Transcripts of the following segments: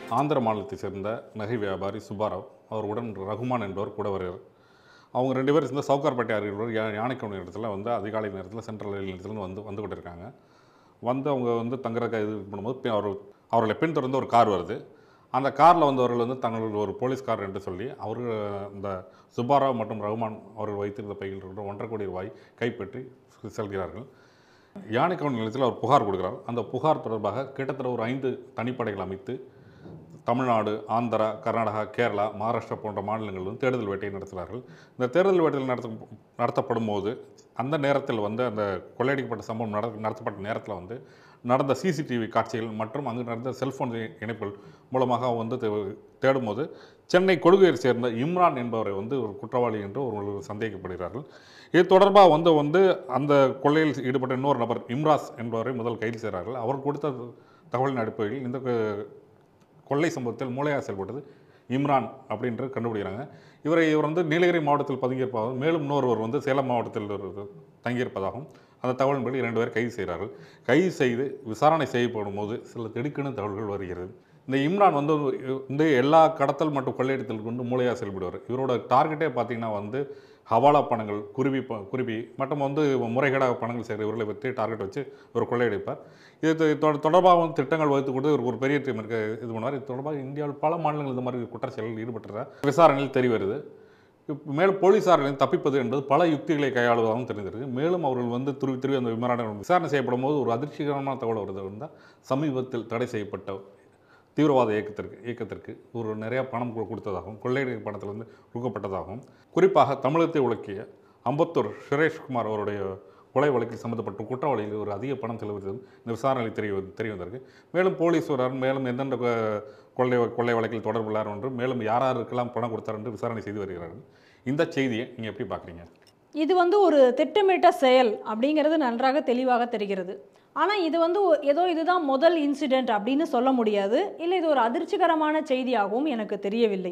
ஆந்திர மாநிலத்தை சேர்ந்த நகை வியாபாரி சுப்பாராவ் அவருடன் ரகுமான் என்பவர் கூட வருகிறார் அவங்க ரெண்டு பேரும் இந்த சவுக்கார்பேட்டை அருகில் உள்ள யா- யானைக்கவுனி இடத்துல வந்து அதிகாலை நேரத்தில் சென்ட்ரல் ரயில் நிலையத்தில் வந்து வந்து கொண்டிருக்காங்க வந்து அவங்க வந்து தங்குறதுக்கு இது பண்ணும்போது பி- அவர் அவர்களை பின்தொடர்ந்து ஒரு கார் வருது அந்த காரில் வந்தவர்கள் வந்து தங்கள் ஒரு போலீஸ் கார் என்று சொல்லி அவர் இந்த சுப்பாராவ் மற்றும் ரகுமான் அவர்கள் வைத்திருந்த பையில் இருக்கிற ஒன்றரை கோடி ரூபாய் கைப்பற்றி செல்கிறார்கள் யானைக்கவுன் நிலையத்தில் அவர் புகார் கொடுக்கிறார் அந்த புகார் தொடர்பாக கிட்டத்தட்ட ஒரு ஐந்து தனிப்படைகள் அமைத்து தமிழ்நாடு ஆந்திரா கர்நாடகா கேரளா மகாராஷ்டிரா போன்ற மாநிலங்கள் வந்து தேடுதல் வேட்டையை நடத்துகிறார்கள் இந்த தேடுதல் வேட்டையில் நடத்த நடத்தப்படும் போது அந்த நேரத்தில் வந்து அந்த கொள்ளையடிக்கப்பட்ட சம்பவம் நட நடத்தப்பட்ட நேரத்தில் வந்து நடந்த சிசிடிவி காட்சிகள் மற்றும் அங்கு நடந்த செல்போன் இணைப்புகள் மூலமாக வந்து தே- தேடும்போது சென்னை கொடுகையை சேர்ந்த இம்ரான் என்பவரை வந்து ஒரு குற்றவாளி என்று ஒரு சந்தேகிக்கப்படுகிறார்கள் இது தொடர்பாக வந்து வந்து அந்த கொள்ளையில் ஈடுபட்ட இன்னொரு நபர் இம்ராஸ் என்பவரை முதல் கைது செய்கிறார்கள் அவர் கொடுத்த தகவலின் அடிப்படையில் இந்த கொ- கொள்ளை சம்பவத்தில் மூளையாக செயல்பட்டது இம்ரான் அப்படின்று கண்டுபிடிக்கிறாங்க இவரை இவர் வந்து நீலகிரி மாவட்டத்தில் பதுங்கியிருப்பதாகவும் மேலும் இன்னொருவர் வந்து சேலம் மாவட்டத்தில் ஒரு தங்கியிருப்பதாகவும் அந்த தகவலின்படி இரண்டு பேர் கைது செய்கிறார்கள் கைது செய்து விசாரணை செய்யப்படும் போது சில திடுக்கின தகவல்கள் வருகிறது இந்த இம்ரான் வந்து இந்த எல்லா கடத்தல் மற்றும் கொள்ளையடித்தலுக்கு வந்து மூளையாக செயல்படுவார் இவரோட டார்கெட்டே பார்த்தீங்கன்னா வந்து ஹவாலா பணங்கள் குருவி ப குருவி மற்றும் வந்து முறைகேடாக பணங்கள் செய்கிற இவர்களை பற்றி டார்கெட் வச்சு இவர் கொள்ளையடிப்பார் இது தொ- தொ- தொடர்பாக வந்து திட்டங்கள் வகுத்து கொடுத்து இவருக்கு ஒரு பெரிய டீம் இருக்க இது பண்ணுவார் இது தொடர்பாக இந்தியாவில் பல மாநிலங்கள் இந்த மாதிரி குற்றச்செயலில் ஈடுபட்டுற விசாரணையில் தெரிய வருது இப்ப மேலும் போலீசார்களின் தப்பிப்பது என்பது பல யுக்திகளை கையாளுவதாகவும் தெரிந்திருக்கு மேலும் அவர்கள் வந்து துருவி துருவி அந்த விமானம் விசாரணை செய்யப்படும் போது ஒரு அதிர்ச்சிகரமான தகவல் வருது இருந்தால் சமீபத்தில் தடை செய்யப்பட்ட தீவிரவாத இயக்கத்திற்கு இயக்கத்திற்கு ஒரு நிறைய பணம் கொ- கொடுத்ததாகவும் கொள்ளையடி பணத்திலிருந்து கொடுக்கப்பட்டதாகவும் குறிப்பாக தமிழகத்தை உலக்கிய அம்பத்தூர் சுரேஷ்குமார் அவருடைய கொலை வழக்கில் சம்பந்தப்பட்ட குற்றவாளிகள் ஒரு அதிக பணம் செலவிட்டது இந்த விசாரணையில் தெரிய வந்து- தெரிய வந்திருக்கு மேலும் போலீஸ் வரார் மேலும் எந்தெந்த கொ- கொள்ளை கொள்ளை வழக்கில் தொடர்புள்ளார் என்று மேலும் யார் யாருக்கெல்லாம் பணம் கொடுத்தார் என்று விசாரணை செய்து வருகிறார்கள் இந்த செய்தியை நீங்கள் எப்படி பார்க்குறீங்க இது வந்து ஒரு திட்டமிட்ட செயல் அப்படிங்கிறது நன்றாக தெளிவாக தெரிகிறது ஆனால் இது வந்து ஒ- ஏதோ இதுதான் முதல் இன்சிடெண்ட் அப்படின்னு சொல்ல முடியாது இல்லை இது ஒரு அதிர்ச்சிகரமான செய்தியாகவும் எனக்கு தெரியவில்லை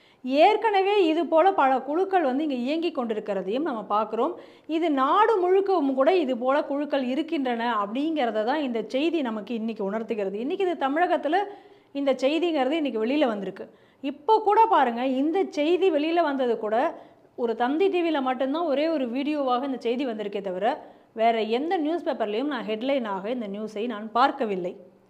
ஏற்கனவே இது போல பல குழுக்கள் வந்து இங்கே இயங்கி கொண்டிருக்கிறதையும் நம்ம பார்க்குறோம் இது நாடு முழுக்கவும் கூட இது போல குழுக்கள் இருக்கின்றன அப்படிங்கிறத தான் இந்த செய்தி நமக்கு இன்னைக்கு உணர்த்துகிறது இன்னைக்கு இது தமிழகத்தில் இந்த செய்திங்கிறது இன்னைக்கு வெளியில் வந்திருக்கு இப்போ கூட பாருங்கள் இந்த செய்தி வெளியில் வந்தது கூட ஒரு தந்தி டிவியில் மட்டும்தான் ஒரே ஒரு வீடியோவாக இந்த செய்தி வந்திருக்கே தவிர வேற எந்த நியூஸ் பேப்பர்லேயும் நான் ஹெட்லைனாக இந்த நியூஸை நான் பார்க்கவில்லை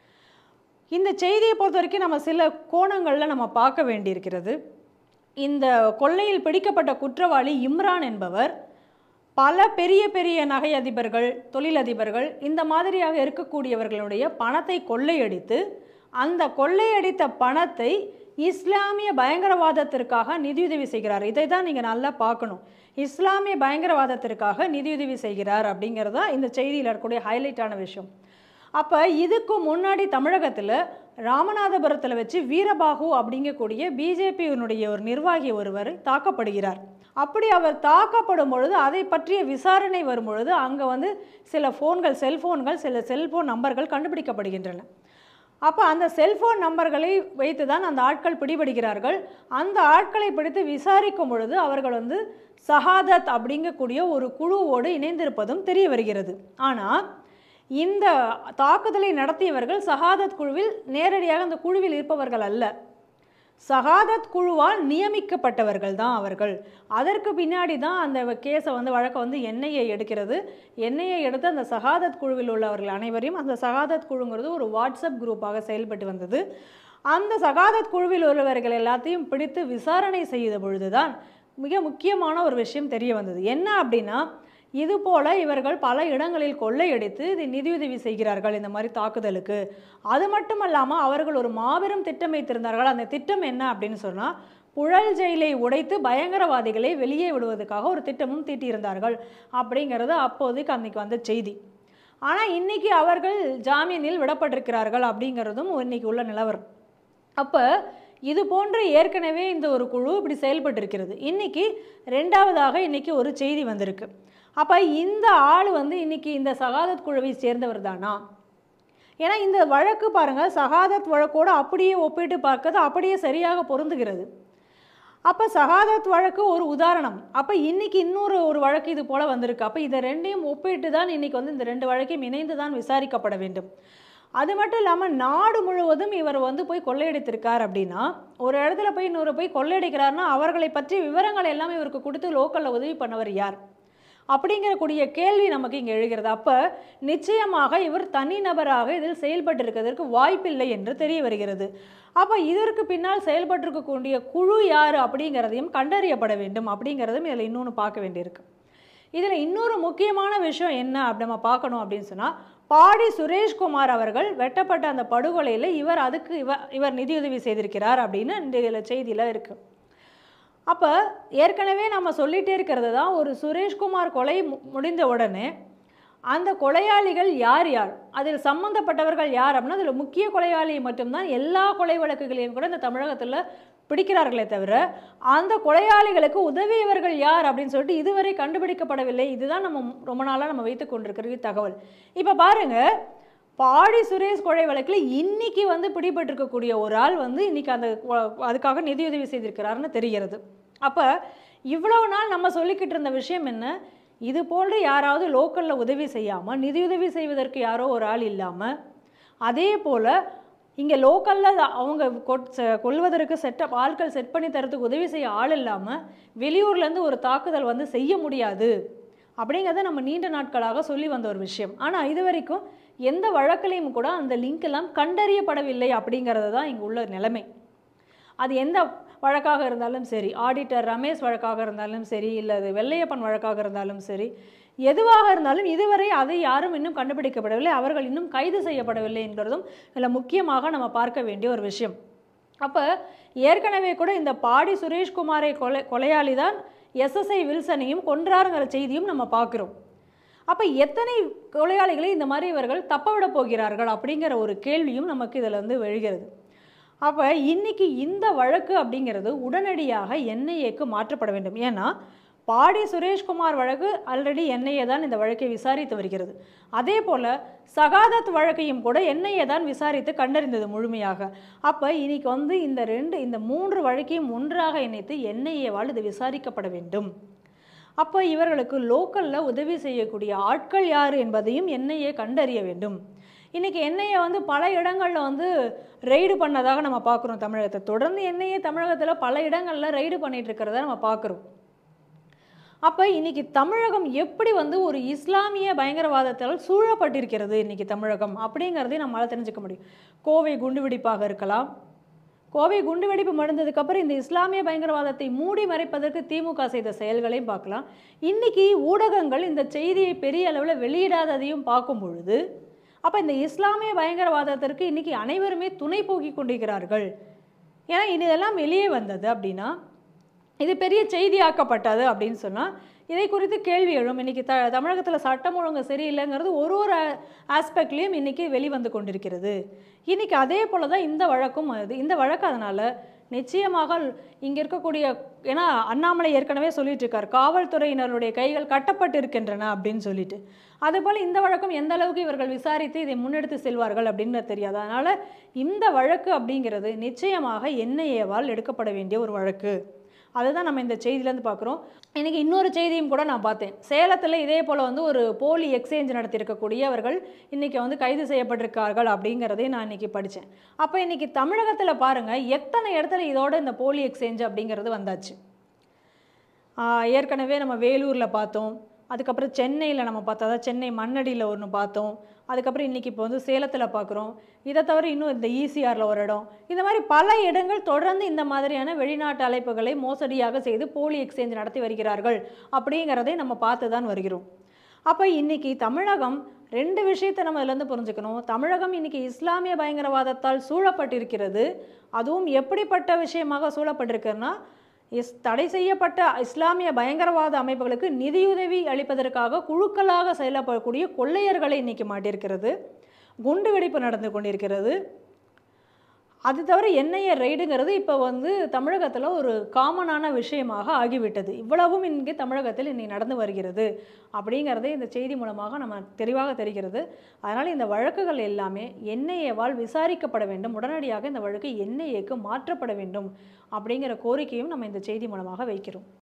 இந்த செய்தியை பொறுத்த வரைக்கும் நம்ம சில கோணங்களில் நம்ம பார்க்க வேண்டியிருக்கிறது இந்த கொள்ளையில் பிடிக்கப்பட்ட குற்றவாளி இம்ரான் என்பவர் பல பெரிய பெரிய நகை அதிபர்கள் தொழிலதிபர்கள் இந்த மாதிரியாக இருக்கக்கூடியவர்களுடைய பணத்தை கொள்ளையடித்து அந்த கொள்ளையடித்த பணத்தை இஸ்லாமிய பயங்கரவாதத்திற்காக நிதியுதவி செய்கிறார் இதை தான் நீங்கள் நல்லா பார்க்கணும் இஸ்லாமிய பயங்கரவாதத்திற்காக நிதியுதவி செய்கிறார் அப்படிங்கிறது தான் இந்த செய்தியில் இருக்கக்கூடிய ஹைலைட்டான விஷயம் அப்போ இதுக்கு முன்னாடி தமிழகத்தில் ராமநாதபுரத்தில் வச்சு வீரபாகு அப்படிங்கக்கூடிய பிஜேபியினுடைய ஒரு நிர்வாகி ஒருவர் தாக்கப்படுகிறார் அப்படி அவர் தாக்கப்படும் பொழுது அதை பற்றிய விசாரணை வரும் பொழுது அங்கே வந்து சில ஃபோன்கள் செல்ஃபோன்கள் சில செல்ஃபோன் நம்பர்கள் கண்டுபிடிக்கப்படுகின்றன அப்போ அந்த செல்போன் நம்பர்களை வைத்து தான் அந்த ஆட்கள் பிடிபடுகிறார்கள் அந்த ஆட்களை பிடித்து விசாரிக்கும் பொழுது அவர்கள் வந்து சஹாதத் அப்படிங்கக்கூடிய ஒரு குழுவோடு இணைந்திருப்பதும் தெரிய வருகிறது ஆனால் இந்த தாக்குதலை நடத்தியவர்கள் சஹாதத் குழுவில் நேரடியாக அந்த குழுவில் இருப்பவர்கள் அல்ல சகாதத் குழுவால் நியமிக்கப்பட்டவர்கள் தான் அவர்கள் அதற்கு பின்னாடி தான் அந்த கேஸை வந்து வழக்கை வந்து என்ஐஏ எடுக்கிறது என்ஐஏ எடுத்து அந்த சகாதத் குழுவில் உள்ளவர்கள் அனைவரையும் அந்த சகாதத் குழுங்கிறது ஒரு வாட்ஸ்அப் குரூப்பாக செயல்பட்டு வந்தது அந்த சகாதத் குழுவில் உள்ளவர்கள் எல்லாத்தையும் பிடித்து விசாரணை செய்த பொழுதுதான் மிக முக்கியமான ஒரு விஷயம் தெரிய வந்தது என்ன அப்படின்னா இது போல இவர்கள் பல இடங்களில் கொள்ளையடித்து இது நிதியுதவி செய்கிறார்கள் இந்த மாதிரி தாக்குதலுக்கு அது மட்டும் இல்லாமல் அவர்கள் ஒரு மாபெரும் திட்டம் வைத்திருந்தார்கள் அந்த திட்டம் என்ன அப்படின்னு சொன்னால் புழல் ஜெயிலை உடைத்து பயங்கரவாதிகளை வெளியே விடுவதற்காக ஒரு திட்டமும் தீட்டியிருந்தார்கள் அப்படிங்கிறது அப்போதைக்கு அன்னைக்கு வந்த செய்தி ஆனால் இன்னைக்கு அவர்கள் ஜாமீனில் விடப்பட்டிருக்கிறார்கள் அப்படிங்கிறதும் இன்னைக்கு உள்ள நிலவரம் அப்போ இது போன்று ஏற்கனவே இந்த ஒரு குழு இப்படி செயல்பட்டு இருக்கிறது இன்னைக்கு ரெண்டாவதாக இன்னைக்கு ஒரு செய்தி வந்திருக்கு அப்போ இந்த ஆள் வந்து இன்னைக்கு இந்த சகாதத் குழுவை சேர்ந்தவர் தானா ஏன்னா இந்த வழக்கு பாருங்கள் சகாதத் வழக்கோடு அப்படியே ஒப்பிட்டு பார்க்கறது அப்படியே சரியாக பொருந்துகிறது அப்போ சகாதத் வழக்கு ஒரு உதாரணம் அப்போ இன்னைக்கு இன்னொரு ஒரு வழக்கு இது போல் வந்திருக்கு அப்போ இதை ரெண்டையும் ஒப்பிட்டு தான் இன்னைக்கு வந்து இந்த ரெண்டு வழக்கையும் இணைந்து தான் விசாரிக்கப்பட வேண்டும் அது மட்டும் இல்லாமல் நாடு முழுவதும் இவர் வந்து போய் கொள்ளையடித்திருக்கார் அப்படின்னா ஒரு இடத்துல போய் இன்னொரு போய் கொள்ளையடிக்கிறாருன்னா அவர்களை பற்றி விவரங்கள் எல்லாமே இவருக்கு கொடுத்து லோக்கலில் உதவி பண்ணவர் யார் அப்படிங்கிறக்கூடிய கேள்வி நமக்கு இங்கே எழுகிறது அப்போ நிச்சயமாக இவர் தனிநபராக இதில் செயல்பட்டிருக்கிறதற்கு வாய்ப்பில்லை என்று தெரிய வருகிறது அப்போ இதற்கு பின்னால் செயல்பட்டிருக்கக்கூடிய குழு யார் அப்படிங்கிறதையும் கண்டறியப்பட வேண்டும் அப்படிங்கிறதும் இதில் இன்னொன்று பார்க்க வேண்டியிருக்கு இதில் இன்னொரு முக்கியமான விஷயம் என்ன அப்படி நம்ம பார்க்கணும் அப்படின்னு சொன்னால் பாடி சுரேஷ்குமார் அவர்கள் வெட்டப்பட்ட அந்த படுகொலையில் இவர் அதுக்கு இவர் இவர் நிதியுதவி செய்திருக்கிறார் அப்படின்னு இந்த இதில் செய்தியில் இருக்குது அப்போ ஏற்கனவே நம்ம சொல்லிகிட்டே இருக்கிறது தான் ஒரு சுரேஷ்குமார் கொலை மு- முடிந்த உடனே அந்த கொலையாளிகள் யார் யார் அதில் சம்பந்தப்பட்டவர்கள் யார் அப்படின்னா அதில் முக்கிய கொலையாளி மட்டும்தான் எல்லா கொலை வழக்குகளையும் கூட இந்த தமிழகத்தில் பிடிக்கிறார்களே தவிர அந்த கொலையாளிகளுக்கு உதவியவர்கள் யார் அப்படின்னு சொல்லிட்டு இதுவரை கண்டுபிடிக்கப்படவில்லை இதுதான் நம்ம ரொம்ப நாளாக நம்ம வைத்து கொண்டிருக்கிற தகவல் இப்போ பாருங்க பாடி சுரேஷ் கொலை வழக்கில் இன்னைக்கு வந்து பிடிபட்டிருக்கக்கூடிய ஒரு ஆள் வந்து இன்னைக்கு அந்த கொ- அதுக்காக நிதியுதவி செய்திருக்கிறாருன்னு தெரிகிறது அப்போ இவ்வளவு நாள் நம்ம சொல்லிக்கிட்டு இருந்த விஷயம் என்ன இது போன்று யாராவது லோக்கலில் உதவி செய்யாமல் நிதியுதவி செய்வதற்கு யாரோ ஒரு ஆள் இல்லாமல் அதே போல் இங்கே லோக்கலில் அவங்க கொட்- செ- கொல்வதற்கு செட்டப் ஆட்கள் செட் பண்ணி தரத்துக்கு உதவி செய்ய ஆள் இல்லாமல் வெளியூர்லேருந்து ஒரு தாக்குதல் வந்து செய்ய முடியாது அப்படிங்கிறத நம்ம நீண்ட நாட்களாக சொல்லி வந்த ஒரு விஷயம் ஆனால் இது வரைக்கும் எந்த வழக்கிலையும் கூட அந்த லிங்க் எல்லாம் கண்டறியப்படவில்லை அப்படிங்கிறது தான் இங்கே உள்ள நிலைமை அது எந்த வழக்காக இருந்தாலும் சரி ஆடிட்டர் ரமேஷ் வழக்காக இருந்தாலும் சரி இல்லை அது வெள்ளையப்பன் வழக்காக இருந்தாலும் சரி எதுவாக இருந்தாலும் இதுவரை அதை யாரும் இன்னும் கண்டுபிடிக்கப்படவில்லை அவர்கள் இன்னும் கைது செய்யப்படவில்லை என்கிறதும் இதில் முக்கியமாக நம்ம பார்க்க வேண்டிய ஒரு விஷயம் அப்போ ஏற்கனவே கூட இந்த பாடி சுரேஷ்குமாரை கொலை கொலையாளி தான் எஸ்எஸ்ஐ வில்சனையும் கொன்றாருங்கிற செய்தியும் நம்ம பார்க்குறோம் அப்போ எத்தனை கொலையாளிகளை இந்த மாதிரி இவர்கள் தப்ப விட போகிறார்கள் அப்படிங்கிற ஒரு கேள்வியும் நமக்கு இதில் வந்து எழுகிறது அப்போ இன்னைக்கு இந்த வழக்கு அப்படிங்கிறது உடனடியாக என்ஐஏக்கு மாற்றப்பட வேண்டும் ஏன்னா பாடி சுரேஷ்குமார் வழக்கு ஆல்ரெடி என்ஐஏ தான் இந்த வழக்கை விசாரித்து வருகிறது அதே போல் சகாதத் வழக்கையும் கூட என்ஐஏ தான் விசாரித்து கண்டறிந்தது முழுமையாக அப்போ இன்னைக்கு வந்து இந்த ரெண்டு இந்த மூன்று வழக்கையும் ஒன்றாக இணைத்து என்ஐஏவால் இது விசாரிக்கப்பட வேண்டும் அப்போ இவர்களுக்கு லோக்கலில் உதவி செய்யக்கூடிய ஆட்கள் யார் என்பதையும் என்ஐஏ கண்டறிய வேண்டும் இன்றைக்கி என்ஐஏ வந்து பல இடங்களில் வந்து ரெய்டு பண்ணதாக நம்ம பார்க்குறோம் தமிழகத்தை தொடர்ந்து என்ஐஏ தமிழகத்தில் பல இடங்களில் ரெய்டு பண்ணிட்டு இருக்கிறத நம்ம பார்க்குறோம் அப்போ இன்னைக்கு தமிழகம் எப்படி வந்து ஒரு இஸ்லாமிய பயங்கரவாதத்தால் சூழப்பட்டிருக்கிறது இன்னைக்கு தமிழகம் அப்படிங்கிறதையும் நம்மளால் தெரிஞ்சுக்க முடியும் கோவை குண்டுவெடிப்பாக இருக்கலாம் கோவை குண்டுவெடிப்பு நடந்ததுக்கப்புறம் இந்த இஸ்லாமிய பயங்கரவாதத்தை மூடி மறைப்பதற்கு திமுக செய்த செயல்களையும் பார்க்கலாம் இன்னைக்கு ஊடகங்கள் இந்த செய்தியை பெரிய அளவில் வெளியிடாததையும் பார்க்கும் பொழுது அப்போ இந்த இஸ்லாமிய பயங்கரவாதத்திற்கு இன்னைக்கு அனைவருமே துணை போக்கி கொண்டிருக்கிறார்கள் ஏன்னா இதெல்லாம் வெளியே வந்தது அப்படின்னா இது பெரிய செய்தியாக்கப்பட்டது அப்படின்னு சொன்னால் இதை குறித்து கேள்வி எழும் இன்னைக்கு த தமிழகத்தில் சட்டம் ஒழுங்கு சரியில்லைங்கிறது ஒரு ஒரு ஆஸ்பெக்ட்லேயும் இன்னைக்கு வெளிவந்து கொண்டிருக்கிறது இன்னைக்கு அதே போல தான் இந்த வழக்கும் அது இந்த வழக்கு அதனால் நிச்சயமாக இங்கே இருக்கக்கூடிய ஏன்னா அண்ணாமலை ஏற்கனவே சொல்லிட்டு இருக்கார் காவல்துறையினருடைய கைகள் கட்டப்பட்டு இருக்கின்றன அப்படின்னு சொல்லிட்டு அதுபோல் இந்த வழக்கும் எந்த அளவுக்கு இவர்கள் விசாரித்து இதை முன்னெடுத்து செல்வார்கள் அப்படின்னு தெரியாது அதனால் இந்த வழக்கு அப்படிங்கிறது நிச்சயமாக என்ஐஏவால் எடுக்கப்பட வேண்டிய ஒரு வழக்கு அதுதான் நம்ம இந்த செய்தியிலேருந்து பார்க்குறோம் இன்றைக்கி இன்னொரு செய்தியும் கூட நான் பார்த்தேன் சேலத்தில் இதே போல் வந்து ஒரு போலி எக்ஸ்சேஞ்ச் நடத்தியிருக்கக்கூடியவர்கள் இன்றைக்கி வந்து கைது செய்யப்பட்டிருக்கார்கள் அப்படிங்கிறதையும் நான் இன்றைக்கி படித்தேன் அப்போ இன்றைக்கி தமிழகத்தில் பாருங்கள் எத்தனை இடத்துல இதோட இந்த போலி எக்ஸ்சேஞ்ச் அப்படிங்கிறது வந்தாச்சு ஆஹ் ஏற்கனவே நம்ம வேலூரில் பார்த்தோம் அதுக்கப்புறம் சென்னையில் நம்ம பார்த்தோம் அதாவது சென்னை மண்ணடியில் ஒன்று பார்த்தோம் அதுக்கப்புறம் இன்றைக்கி இப்போ வந்து சேலத்தில் பார்க்குறோம் இதை தவிர இன்னும் இந்த ஈசிஆரில் ஒரு இடம் இந்த மாதிரி பல இடங்கள் தொடர்ந்து இந்த மாதிரியான வெளிநாட்டு அழைப்புகளை மோசடியாக செய்து போலி எக்ஸ்சேஞ்ச் நடத்தி வருகிறார்கள் அப்படிங்கிறதை நம்ம பார்த்து தான் வருகிறோம் அப்போ இன்னைக்கு தமிழகம் ரெண்டு விஷயத்தை நம்ம இதுலேருந்து புரிஞ்சுக்கணும் தமிழகம் இன்னைக்கு இஸ்லாமிய பயங்கரவாதத்தால் சூழப்பட்டிருக்கிறது அதுவும் எப்படிப்பட்ட விஷயமாக சூழப்பட்டிருக்குன்னா இஸ் தடை செய்யப்பட்ட இஸ்லாமிய பயங்கரவாத அமைப்புகளுக்கு நிதியுதவி அளிப்பதற்காக குழுக்களாக செயல்படக்கூடிய கொள்ளையர்களை இன்னைக்கு மாட்டியிருக்கிறது குண்டு வெடிப்பு நடந்து கொண்டிருக்கிறது அது தவிர என்ஐஏ ரைடுங்கிறது இப்போ வந்து தமிழகத்தில் ஒரு காமனான விஷயமாக ஆகிவிட்டது இவ்வளவும் இங்கே தமிழகத்தில் இன்னைக்கு நடந்து வருகிறது அப்படிங்கிறதே இந்த செய்தி மூலமாக நம்ம தெளிவாக தெரிகிறது அதனால் இந்த வழக்குகள் எல்லாமே என்ஐஏவால் விசாரிக்கப்பட வேண்டும் உடனடியாக இந்த வழக்கு என்ஐஏக்கு மாற்றப்பட வேண்டும் அப்படிங்கிற கோரிக்கையும் நம்ம இந்த செய்தி மூலமாக வைக்கிறோம்